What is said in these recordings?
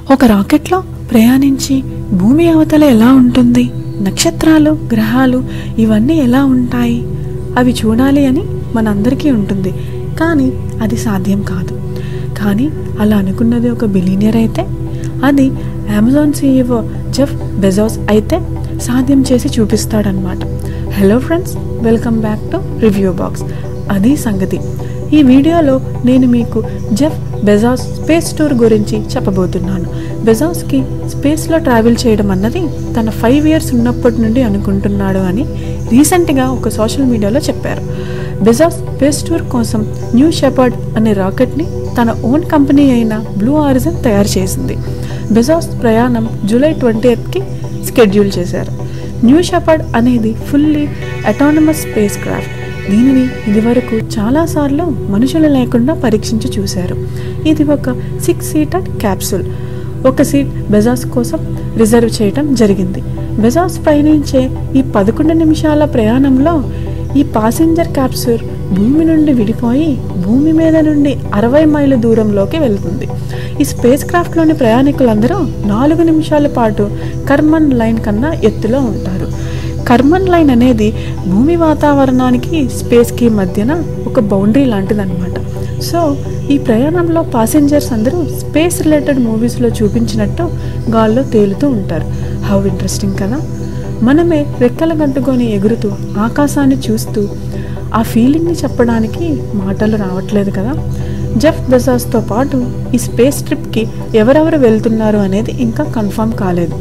ఒక రాకెట్లో ప్రయాణించి భూమి అవతల ఎలా ఉంటుంది నక్షత్రాలు గ్రహాలు ఇవన్నీ ఎలా ఉంటాయి అవి చూడాలి అని మనందరికీ ఉంటుంది కానీ అది సాధ్యం కాదు కానీ అలా అనుకున్నది ఒక బిలీనియర్ అయితే అది అమెజాన్ సీఈఓ జెఫ్ బెజోస్ అయితే సాధ్యం చేసి చూపిస్తాడనమాట hello friends welcome back to review box అది సంగతి ఈ వీడియోలో నేను మీకు జెఫ్ బెజాస్ స్పేస్ టూర్ గురించి చెప్పబోతున్నాను బెజాస్కి స్పేస్లో ట్రావెల్ చేయడం అన్నది తన ఫైవ్ ఇయర్స్ ఉన్నప్పటి నుండి అనుకుంటున్నాడు అని రీసెంట్గా ఒక సోషల్ మీడియాలో చెప్పారు బెజాస్ స్పేస్ టూర్ కోసం న్యూ షెపర్డ్ అనే రాకెట్ని తన ఓన్ కంపెనీ అయిన బ్లూ ఆరిజన్ తయారు చేసింది బెజాస్ ప్రయాణం జూలై ట్వంటీ ఎయిత్కి స్కెడ్యూల్ చేశారు న్యూ షెపర్డ్ అనేది ఫుల్లీ అటానమస్ స్పేస్ క్రాఫ్ట్ దీనిని ఇదివరకు చాలాసార్లు మనుషులు లేకుండా పరీక్షించి చూశారు ఇది ఒక సిక్స్ సీటర్ క్యాప్సూల్ ఒక సీట్ బెజాస్ కోసం రిజర్వ్ చేయడం జరిగింది బెజాస్ పయనించే ఈ పదకొండు నిమిషాల ప్రయాణంలో ఈ పాసింజర్ క్యాప్సూల్ భూమి నుండి విడిపోయి భూమి మీద నుండి అరవై మైళ్ళ దూరంలోకి వెళ్తుంది ఈ స్పేస్ క్రాఫ్ట్లోని ప్రయాణికులందరూ నాలుగు నిమిషాల పాటు కర్మన్ లైన్ కన్నా ఎత్తులో ఉంటారు కర్మన్ లైన్ అనేది భూమి వాతావరణానికి స్పేస్కి మధ్యన ఒక బౌండరీ లాంటిదన్నమాట సో ఈ ప్రయాణంలో పాసెంజర్స్ అందరూ స్పేస్ రిలేటెడ్ మూవీస్లో చూపించినట్టు గాల్లో తేలుతూ ఉంటారు హౌ ఇంట్రెస్టింగ్ కదా మనమే రెక్కలు కట్టుకొని ఎగురుతూ ఆకాశాన్ని చూస్తూ ఆ ఫీలింగ్ని చెప్పడానికి మాటలు రావట్లేదు కదా జెఫ్ బెజాస్తో పాటు ఈ స్పేస్ ట్రిప్కి ఎవరెవరు వెళ్తున్నారు అనేది ఇంకా కన్ఫర్మ్ కాలేదు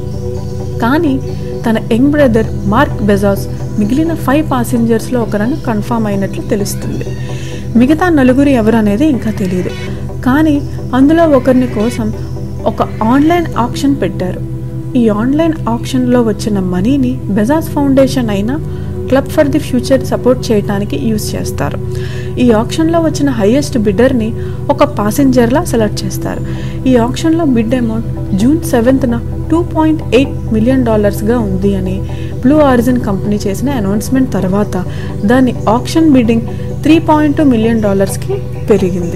కానీ తన యంగ్ బ్రదర్ మార్క్ బెజాస్ మిగిలిన ఫైవ్ పాసెంజర్స్లో ఒకరని కన్ఫర్మ్ అయినట్లు తెలుస్తుంది మిగతా నలుగురు ఎవరు అనేది ఇంకా తెలియదు కానీ అందులో ఒకరిని కోసం ఒక ఆన్లైన్ ఆప్షన్ పెట్టారు ఈ ఆన్లైన్ ఆప్షన్లో వచ్చిన మనీని బెజాస్ ఫౌండేషన్ అయిన club for the future support చేయడానికి యూజ్ చేస్తారు ఈ ఆప్షన్లో వచ్చిన హైయెస్ట్ బిడ్డర్ని ఒక పాసెంజర్లా సెలెక్ట్ చేస్తారు ఈ ఆప్షన్లో బిడ్ అమౌంట్ జూన్ సెవెంత్న టూ పాయింట్ ఎయిట్ మిలియన్ డాలర్స్గా ఉంది అని బ్లూ ఆరిజిన్ కంపెనీ చేసిన అనౌన్స్మెంట్ తర్వాత దాని option bidding three point two million డాలర్స్కి పెరిగింది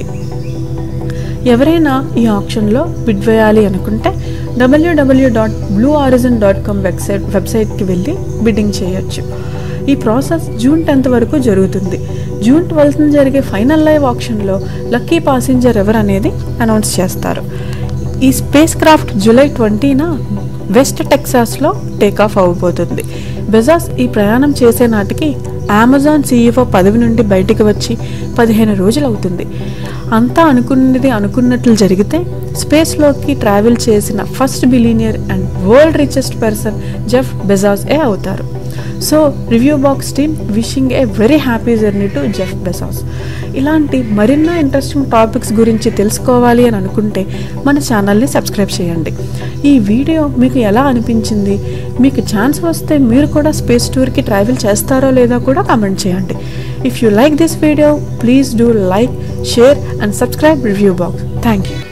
ఎవరైనా ఈ ఆప్షన్లో బిడ్ వేయాలి అనుకుంటే డబ్ల్యూడబ్ల్యూ dot Blue Origin dot com website వెబ్సైట్కి వెళ్ళి బిడ్డింగ్ చేయొచ్చు ఈ ప్రాసెస్ జూన్ టెన్త్ వరకు జరుగుతుంది జూన్ ట్వెల్త్న జరిగే ఫైనల్ లైవ్ ఆప్షన్లో లక్కీ పాసింజర్ ఎవరు అనేది అనౌన్స్ చేస్తారు ఈ స్పేస్ క్రాఫ్ట్ జూలై ట్వంటీన వెస్ట్ టెక్సాస్లో టేకాఫ్ అవ్వబోతుంది బెజాస్ ఈ ప్రయాణం చేసే నాటికి అమెజాన్ సీఈఓ పదవి నుండి బయటికి వచ్చి పదిహేను రోజులు అవుతుంది అంతా అనుకున్నది అనుకున్నట్లు జరిగితే స్పేస్లోకి ట్రావెల్ చేసిన first billionaire and world richest person Jeff Bezos ఏ అవుతారు so review box team wishing a very happy journey to Jeff Bezos ఇలాంటి మరిన్నో ఇంట్రెస్టింగ్ టాపిక్స్ గురించి తెలుసుకోవాలి అని అనుకుంటే మన ఛానల్ని సబ్స్క్రైబ్ చేయండి ఈ వీడియో మీకు ఎలా అనిపించింది మీకు ఛాన్స్ వస్తే మీరు కూడా స్పేస్ టూర్కి ట్రావెల్ చేస్తారో లేదో కూడా కామెంట్ చేయండి if you like this video please do like share and subscribe review box thank you